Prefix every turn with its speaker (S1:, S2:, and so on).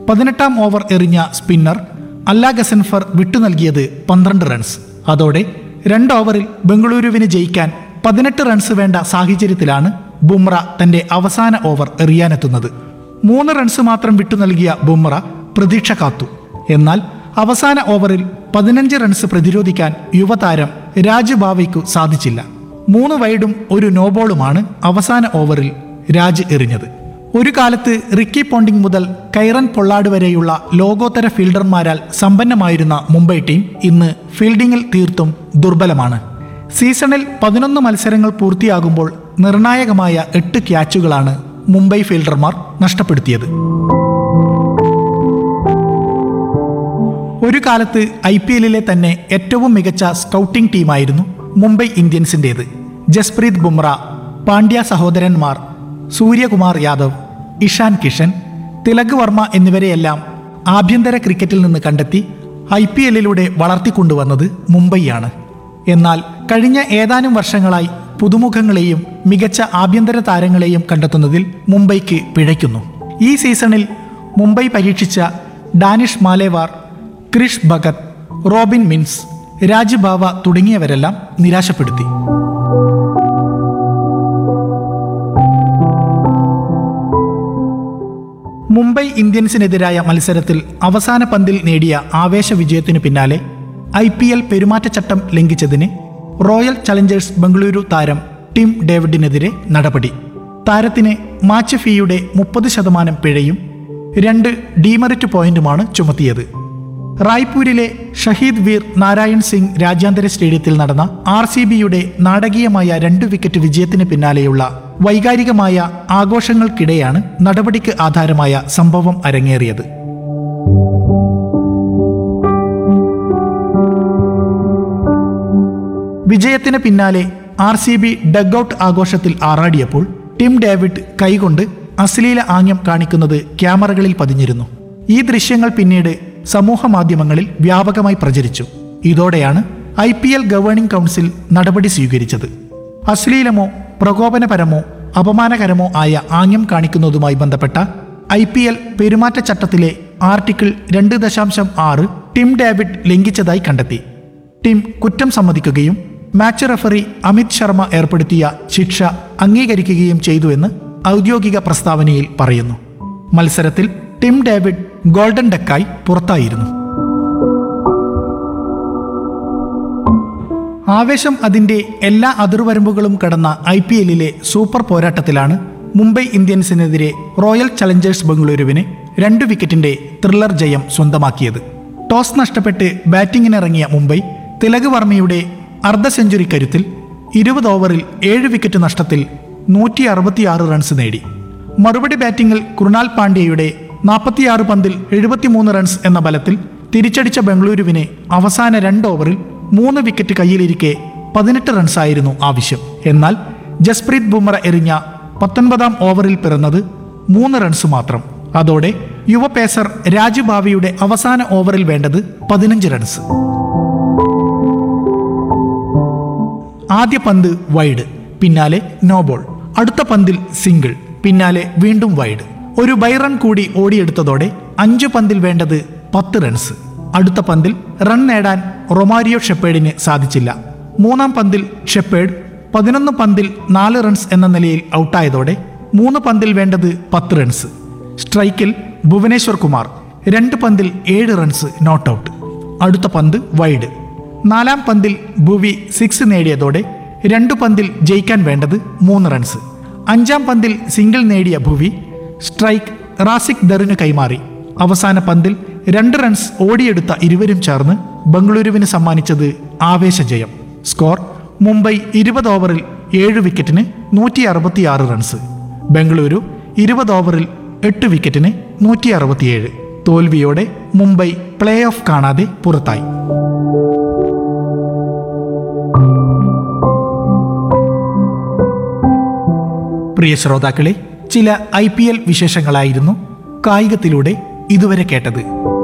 S1: പതിനെട്ടാം ഓവർ എറിഞ്ഞ സ്പിന്നർ അല്ലാ ഗസൻഫർ വിട്ടു നൽകിയത് പന്ത്രണ്ട് റൺസ് അതോടെ രണ്ട് ഓവറിൽ ബംഗളൂരുവിന് ജയിക്കാൻ പതിനെട്ട് റൺസ് വേണ്ട സാഹചര്യത്തിലാണ് ബുംറ തന്റെ അവസാന ഓവർ എറിയാനെത്തുന്നത് മൂന്ന് റൺസ് മാത്രം വിട്ടു നൽകിയ ബുംറ പ്രതീക്ഷ കാത്തു എന്നാൽ അവസാന ഓവറിൽ പതിനഞ്ച് റൺസ് പ്രതിരോധിക്കാൻ യുവതാരം രാജ് ബാവയ്ക്കു സാധിച്ചില്ല മൂന്ന് വൈഡും ഒരു നോബോളുമാണ് അവസാന ഓവറിൽ രാജ് എറിഞ്ഞത് ഒരു കാലത്ത് റിക്കി പോണ്ടിംഗ് മുതൽ കൈറൻ പൊള്ളാട് വരെയുള്ള ലോകോത്തര ഫീൽഡർമാരാൽ സമ്പന്നമായിരുന്ന മുംബൈ ടീം ഇന്ന് ഫീൽഡിംഗിൽ തീർത്തും ദുർബലമാണ് സീസണിൽ പതിനൊന്ന് മത്സരങ്ങൾ പൂർത്തിയാകുമ്പോൾ നിർണായകമായ എട്ട് ക്യാച്ചുകളാണ് മുംബൈ ഫീൽഡർമാർ നഷ്ടപ്പെടുത്തിയത് ഒരു കാലത്ത് ഐ പി എല്ലിലെ തന്നെ ഏറ്റവും മികച്ച സ്കൗട്ടിംഗ് ടീമായിരുന്നു മുംബൈ ഇന്ത്യൻസിൻ്റേത് ജസ്പ്രീത് ബുംറ പാണ്ഡ്യ സഹോദരന്മാർ സൂര്യകുമാർ യാദവ് ഇഷാൻ കിഷൻ തിലക് വർമ്മ എന്നിവരെയെല്ലാം ആഭ്യന്തര ക്രിക്കറ്റിൽ നിന്ന് കണ്ടെത്തി ഐ പി എല്ലിലൂടെ വളർത്തിക്കൊണ്ടുവന്നത് മുംബൈയാണ് എന്നാൽ കഴിഞ്ഞ ഏതാനും വർഷങ്ങളായി പുതുമുഖങ്ങളെയും മികച്ച ആഭ്യന്തര താരങ്ങളെയും കണ്ടെത്തുന്നതിൽ മുംബൈക്ക് പിഴയ്ക്കുന്നു ഈ സീസണിൽ മുംബൈ പരീക്ഷിച്ച ഡാനിഷ് മാലേവാർ ക്രിഷ് ഭഗത് റോബിൻ മിൻസ് രാജ് ബാവ തുടങ്ങിയവരെല്ലാം നിരാശപ്പെടുത്തി മുംബൈ ഇന്ത്യൻസിനെതിരായ മത്സരത്തിൽ അവസാന പന്തിൽ നേടിയ ആവേശ വിജയത്തിനു പിന്നാലെ ഐ പി എൽ പെരുമാറ്റച്ചട്ടം ലംഘിച്ചതിന് റോയൽ ചലഞ്ചേഴ്സ് ബംഗളൂരു താരം ടിം ഡേവിഡിനെതിരെ നടപടി താരത്തിന് മാച്ച് ഫീയുടെ മുപ്പത് ശതമാനം പിഴയും രണ്ട് ഡീമെറിറ്റ് പോയിന്റുമാണ് ചുമത്തിയത് റായ്പൂരിലെ ഷഹീദ് വീർ നാരായൺ സിംഗ് രാജ്യാന്തര സ്റ്റേഡിയത്തിൽ നടന്ന ആർ സി ബിയുടെ നാടകീയമായ രണ്ട് വിക്കറ്റ് വിജയത്തിന് പിന്നാലെയുള്ള വൈകാരികമായ ആഘോഷങ്ങൾക്കിടെയാണ് നടപടിക്ക് ആധാരമായ സംഭവം അരങ്ങേറിയത് വിജയത്തിന് പിന്നാലെ ആർ സി ബി ഡഗ്ഔട്ട് ആഘോഷത്തിൽ ആറാടിയപ്പോൾ ടിം ഡേവിഡ് കൈകൊണ്ട് അശ്ലീല ആംഗ്യം കാണിക്കുന്നത് ക്യാമറകളിൽ പതിഞ്ഞിരുന്നു ഈ ദൃശ്യങ്ങൾ പിന്നീട് സമൂഹ മാധ്യമങ്ങളിൽ വ്യാപകമായി പ്രചരിച്ചു ഇതോടെയാണ് I P L governing council നടപടി സ്വീകരിച്ചത് അശ്ലീലമോ പ്രകോപനപരമോ അപമാനകരമോ ആയ ആംഗ്യം കാണിക്കുന്നതുമായി ബന്ധപ്പെട്ട ഐ പി എൽ പെരുമാറ്റച്ചട്ടത്തിലെ ആർട്ടിക്കിൾ രണ്ട് ദശാംശം ആറ് ടിം ഡേവിഡ് ലംഘിച്ചതായി കണ്ടെത്തി ടീം കുറ്റം സമ്മതിക്കുകയും മാച്ച് റഫറി അമിത് ശർമ്മ ഏർപ്പെടുത്തിയ ശിക്ഷ അംഗീകരിക്കുകയും ചെയ്തുവെന്ന് ഔദ്യോഗിക പ്രസ്താവനയിൽ പറയുന്നു മത്സരത്തിൽ ടിം ഡേവിഡ് ഗോൾഡൻ ഡക്കായി പുറത്തായിരുന്നു ആവേശം അതിന്റെ എല്ലാ അതിർവരമ്പുകളും കടന്ന ഐ പി എല്ലിലെ സൂപ്പർ പോരാട്ടത്തിലാണ് മുംബൈ ഇന്ത്യൻസിനെതിരെ റോയൽ ചലഞ്ചേഴ്സ് ബംഗളൂരുവിന് രണ്ട് വിക്കറ്റിന്റെ ത്രില്ലർ ജയം സ്വന്തമാക്കിയത് ടോസ് നഷ്ടപ്പെട്ട് ബാറ്റിംഗിനിറങ്ങിയ മുംബൈ തിലക് വർമ്മയുടെ അർദ്ധ സെഞ്ചുറി കരുത്തിൽ ഇരുപത് ഓവറിൽ ഏഴ് വിക്കറ്റ് നഷ്ടത്തിൽ നൂറ്റി അറുപത്തിയാറ് റൺസ് നേടി മറുപടി ബാറ്റിംഗിൽ കൃണാൽ പാണ്ഡ്യയുടെ നാൽപ്പത്തിയാറ് പന്തിൽ എഴുപത്തിമൂന്ന് റൺസ് എന്ന ബലത്തിൽ തിരിച്ചടിച്ച ബംഗളൂരുവിന് അവസാന രണ്ട് ഓവറിൽ മൂന്ന് വിക്കറ്റ് കയ്യിലിരിക്കെ പതിനെട്ട് റൺസായിരുന്നു ആവശ്യം എന്നാൽ ജസ്പ്രീത് ബുംറ എറിഞ്ഞ പത്തൊൻപതാം ഓവറിൽ പിറന്നത് മൂന്ന് റൺസ് മാത്രം അതോടെ യുവ പേസർ രാജു ഭാവിയുടെ അവസാന ഓവറിൽ വേണ്ടത് പതിനഞ്ച് റൺസ് ആദ്യ പന്ത് വൈഡ് പിന്നാലെ നോ ബോൾ അടുത്ത പന്തിൽ സിംഗിൾ പിന്നാലെ വീണ്ടും വൈഡ് ഒരു ബൈറൺ കൂടി ഓടിയെടുത്തതോടെ അഞ്ചു പന്തിൽ വേണ്ടത് പത്ത് റൺസ് അടുത്ത പന്തിൽ റൺ നേടാൻ റൊമാരിയോ ഷെപ്പേഡിന് സാധിച്ചില്ല മൂന്നാം പന്തിൽ ഷെപ്പേഡ് പതിനൊന്ന് പന്തിൽ നാല് റൺസ് എന്ന നിലയിൽ ഔട്ടായതോടെ മൂന്ന് പന്തിൽ വേണ്ടത് പത്ത് റൺസ് സ്ട്രൈക്കിൽ ഭുവനേശ്വർ കുമാർ രണ്ട് പന്തിൽ ഏഴ് റൺസ് നോട്ട് ഔട്ട് അടുത്ത പന്ത് വൈഡ് നാലാം പന്തിൽ ഭുവി സിക്സ് നേടിയതോടെ രണ്ടു പന്തിൽ ജയിക്കാൻ വേണ്ടത് മൂന്ന് റൺസ് അഞ്ചാം പന്തിൽ സിംഗിൾ നേടിയ ഭുവി സ്ട്രൈക്ക് റാസിക് ദറിന് കൈമാറി അവസാന പന്തിൽ രണ്ട് റൺസ് ഓടിയെടുത്ത ഇരുവരും ചേർന്ന് ബംഗളൂരുവിന് സമ്മാനിച്ചത് ആവേശ ജയം സ്കോർ മുംബൈ ഇരുപത് ഓവറിൽ ഏഴ് വിക്കറ്റിന് നൂറ്റി അറുപത്തിയാറ് റൺസ് ബംഗളൂരു ഇരുപത് ഓവറിൽ എട്ട് വിക്കറ്റിന് നൂറ്റി അറുപത്തിയേഴ് തോൽവിയോടെ മുംബൈ പ്ലേ ഓഫ് കാണാതെ പുറത്തായി പ്രിയ ശ്രോതാക്കളെ ചില ഐ പി എൽ വിശേഷങ്ങളായിരുന്നു കായികത്തിലൂടെ ഇതുവരെ കേട്ടത്